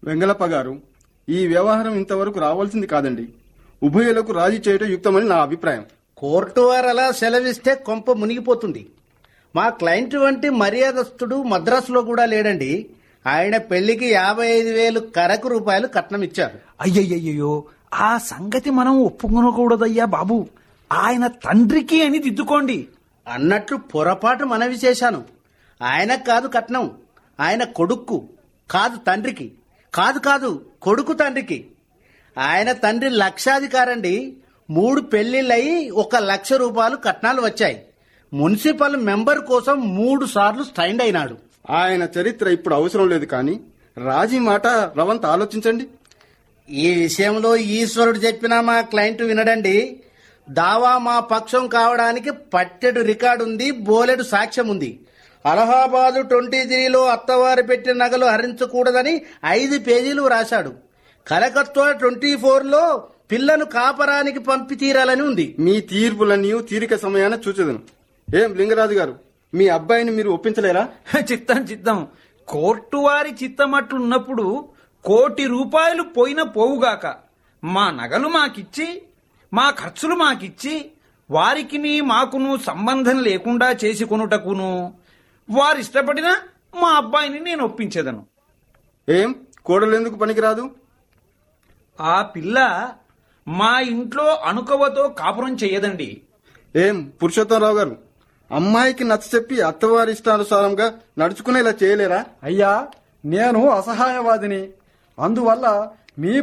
వెంగళప్ప గారు ఈ వ్యవహారం ఇంతవరకు రావాల్సింది కాదండి ఉభయులకు రాజీ చేయటం యుక్తమని నా అభిప్రాయం కోర్టు వారు అలా సెలవిస్తే కొంప మునిగిపోతుంది మా క్లయింట్ వంటి మర్యాదస్తుడు మద్రాసులో కూడా లేడండి ఆయన పెళ్లికి యాభై ఐదు వేలు కరకు రూపాయలు కట్నం ఇచ్చారు అయ్యయ్యయ్యో ఆ సంగతి మనం ఒప్పుకొనకూడదయ్యా బాబు ఆయన తండ్రికి అని దిద్దుకోండి అన్నట్లు పొరపాటు మనవి చేశాను ఆయన కాదు కట్నం ఆయన కొడుక్కు కాదు తండ్రికి కాదు కాదు కొడుకు తండ్రికి ఆయన తండ్రి లక్షాధికారండి మూడు పెళ్లిళ్ళయి ఒక లక్ష రూపాయలు కట్నాలు వచ్చాయి మున్సిపల్ మెంబర్ కోసం మూడు సార్లు స్టైండ్ అయినాడు ఆయన చరిత్ర ఇప్పుడు అవసరం లేదు కానీ రాజీ మాట రవంత ఆలోచించండి ఈ విషయంలో ఈశ్వరుడు చెప్పినా మా క్లయింట్ వినడండి దావా మా పక్షం కావడానికి పట్టెడు రికార్డు ఉంది బోలెడు సాక్ష్యం ఉంది అలహాబాదు ట్వంటీ త్రీలో అత్తవారు పెట్టిన నగలు హరించకూడదని ఐదు పేజీలు రాశాడు కలకత్తా ట్వంటీ ఫోర్లో పిల్లను కాపరానికి పంపి తీరాలని ఉంది మీ తీర్పులన్నీ తీరిక సమయాన చూచెదను ఏం లింగరాజు గారు మీ అబ్బాయిని మీరు ఒప్పించలేరా చిత్తం చిత్తం కోర్టు వారి చిత్తమట్లున్నప్పుడు కోటి రూపాయలు పోయిన పోవుగాక మా నగలు మాకిచ్చి మా ఖర్చులు మాకిచ్చి వారికిని మాకును సంబంధం లేకుండా చేసి కొనుటకును వారిష్టపడిన మా అబ్బాయిని నేను ఒప్పించేదను ఏం కోడలెందుకు పనికిరాదు ఆ పిల్ల మా ఇంట్లో అణుకవతో కాపురం చెయ్యదండి ఏం పురుషోత్తమరావు గారు అమ్మాయికి నచ్చ చెప్పి అత్తవారి ఇష్టానుసారంగా నడుచుకునేలా చేయలేరా అయ్యా నేను అసహాయవాదిని అందువల్ల మీ